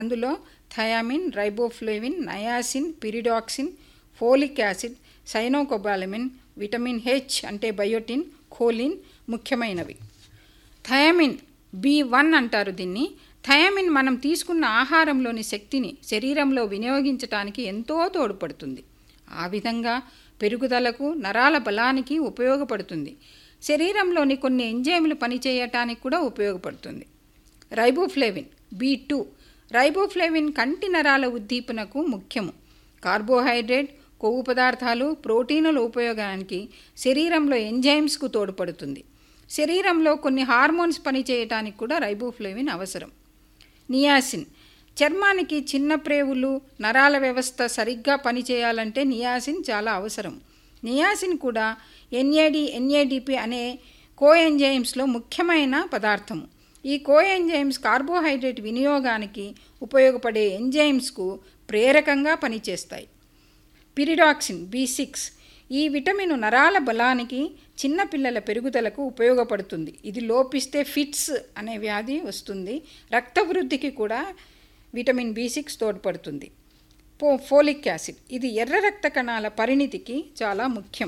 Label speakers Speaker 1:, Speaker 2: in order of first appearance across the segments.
Speaker 1: అందులో thiamine riboflavin niacin pyridoxine folic acid cyanocobalamin vitamin H అంటే biotin choline ముఖ్యమైనవి thiamine B one అంటారు దీన్ని థయామిన్ మనం తీసుకున్న ఆహారంలోని శక్తిని శరీరంలో వినియోగించడానికి ఎంతో తోడ్పడుతుంది ఆ విధంగా పెరుగుదలకు నరాల బలానికి ఉపయోగపడుతుంది శరీరంలోని కొన్ని ఎంజైమ్లు పనిచేయటానికి కూడా ఉపయోగపడుతుంది రైబోఫ్లేవిన్ బి టూ రైబోఫ్లేవిన్ కంటి నరాల ఉద్దీపనకు ముఖ్యము కార్బోహైడ్రేట్ కొవ్వు పదార్థాలు ప్రోటీనుల ఉపయోగానికి శరీరంలో ఎంజైమ్స్కు తోడ్పడుతుంది శరీరంలో కొన్ని హార్మోన్స్ పనిచేయటానికి కూడా రైబోఫ్లేవిన్ అవసరం నియాసిన్ చర్మానికి చిన్న ప్రేవులు నరాల వ్యవస్థ సరిగ్గా పనిచేయాలంటే నియాసిన్ చాలా అవసరం నియాసిన్ కూడా ఎన్ఏడి ఎన్ఏడిపి అనే కోఎంజైమ్స్లో ముఖ్యమైన పదార్థము ఈ కోఎంజైమ్స్ కార్బోహైడ్రేట్ వినియోగానికి ఉపయోగపడే ఎంజైమ్స్కు ప్రేరకంగా పనిచేస్తాయి పిరిడాక్సిన్ బి సిక్స్ ఈ విటమిన్ నరాల బలానికి చిన్నపిల్లల పెరుగుదలకు ఉపయోగపడుతుంది ఇది లోపిస్తే ఫిట్స్ అనే వ్యాధి వస్తుంది రక్త వృద్ధికి కూడా విటమిన్ బి సిక్స్ తోడ్పడుతుంది పో ఫోలిక్ యాసిడ్ ఇది ఎర్ర రక్త కణాల పరిణితికి చాలా ముఖ్యం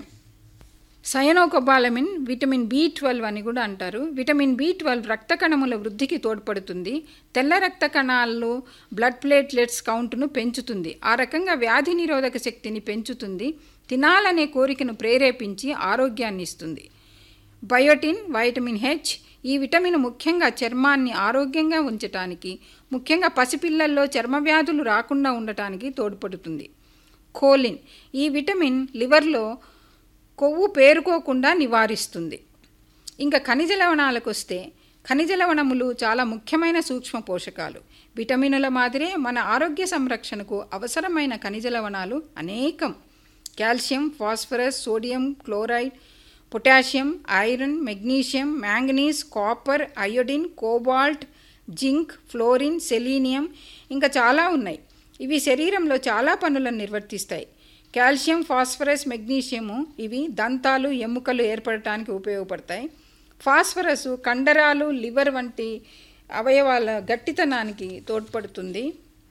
Speaker 1: సయనోకొబాలమిన్ విటమిన్ బి ట్వెల్వ్ అని కూడా అంటారు విటమిన్ బి ట్వెల్వ్ రక్త కణముల వృద్ధికి తోడ్పడుతుంది తెల్ల రక్త కణాలు బ్లడ్ ప్లేట్లెట్స్ కౌంటును పెంచుతుంది ఆ రకంగా వ్యాధి నిరోధక శక్తిని పెంచుతుంది తినాలనే కోరికను ప్రేరేపించి ఆరోగ్యాన్ని ఇస్తుంది బయోటిన్ వైటమిన్ హెచ్ ఈ విటమిన్ ముఖ్యంగా చర్మాన్ని ఆరోగ్యంగా ఉంచటానికి ముఖ్యంగా పసిపిల్లల్లో చర్మ వ్యాధులు రాకుండా ఉండటానికి తోడ్పడుతుంది కోలిన్ ఈ విటమిన్ లివర్లో కొవ్వు పేరుకోకుండా నివారిస్తుంది ఇంకా ఖనిజ లవణాలకు వస్తే ఖనిజ లవణములు చాలా ముఖ్యమైన సూక్ష్మ పోషకాలు విటమినుల మాదిరే మన ఆరోగ్య సంరక్షణకు అవసరమైన ఖనిజ లవణాలు అనేకం calcium phosphorus sodium chloride potassium iron magnesium manganese copper iodine cobalt zinc fluorine selenium ఇంకా చాలా ఉన్నాయి ఇవి శరీరంలో చాలా పనులను నిర్వర్తిస్తాయి కాల్షియం ఫాస్ఫరస్ మెగ్నీషియము ఇవి దంతాలు ఎముకలు ఏర్పడటానికి ఉపయోగపడతాయి ఫాస్ఫరస్ కండరాలు లివర్ వంటి అవయవాల గట్టితనానికి తోడ్పడుతుంది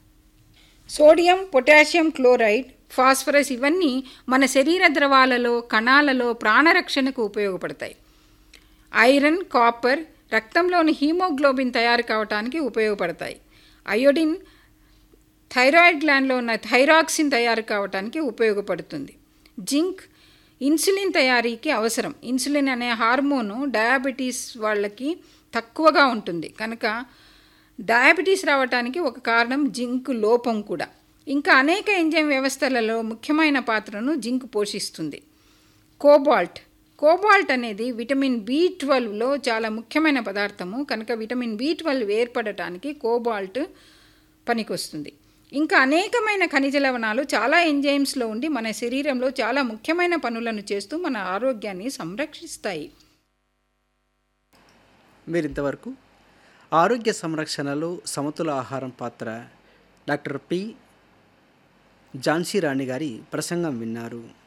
Speaker 1: సోడియం పొటాషియం క్లోరైడ్ ఫాస్ఫరస్ ఇవన్నీ మన శరీర ద్రవాలలో కణాలలో ప్రాణరక్షణకు ఉపయోగపడతాయి ఐరన్ కాపర్ రక్తంలోని హీమోగ్లోబిన్ తయారు కావడానికి ఉపయోగపడతాయి అయోడిన్ థైరాయిడ్ గ్లాండ్లో ఉన్న థైరాక్సిన్ తయారు కావడానికి ఉపయోగపడుతుంది జింక్ ఇన్సులిన్ తయారీకి అవసరం ఇన్సులిన్ అనే హార్మోను డయాబెటీస్ వాళ్ళకి తక్కువగా ఉంటుంది కనుక డయాబెటీస్ రావడానికి ఒక కారణం జింక్ లోపం కూడా ఇంకా అనేక ఎంజైమ్ వ్యవస్థలలో ముఖ్యమైన పాత్రను జింక్ పోషిస్తుంది కోబాల్ట్ కోబాల్ట్ అనేది విటమిన్ బి ట్వెల్వ్లో చాలా ముఖ్యమైన పదార్థము కనుక విటమిన్ బి ట్వెల్వ్ ఏర్పడటానికి కోబాల్ట్ పనికొస్తుంది ఇంకా అనేకమైన ఖనిజ లవణాలు చాలా ఎంజైమ్స్లో ఉండి మన శరీరంలో చాలా ముఖ్యమైన పనులను చేస్తూ మన ఆరోగ్యాన్ని సంరక్షిస్తాయి
Speaker 2: మీరు ఇంతవరకు ఆరోగ్య సంరక్షణలో సమతుల ఆహారం పాత్ర డాక్టర్ పి ఝాన్సీ రాణి గారి ప్రసంగం విన్నారు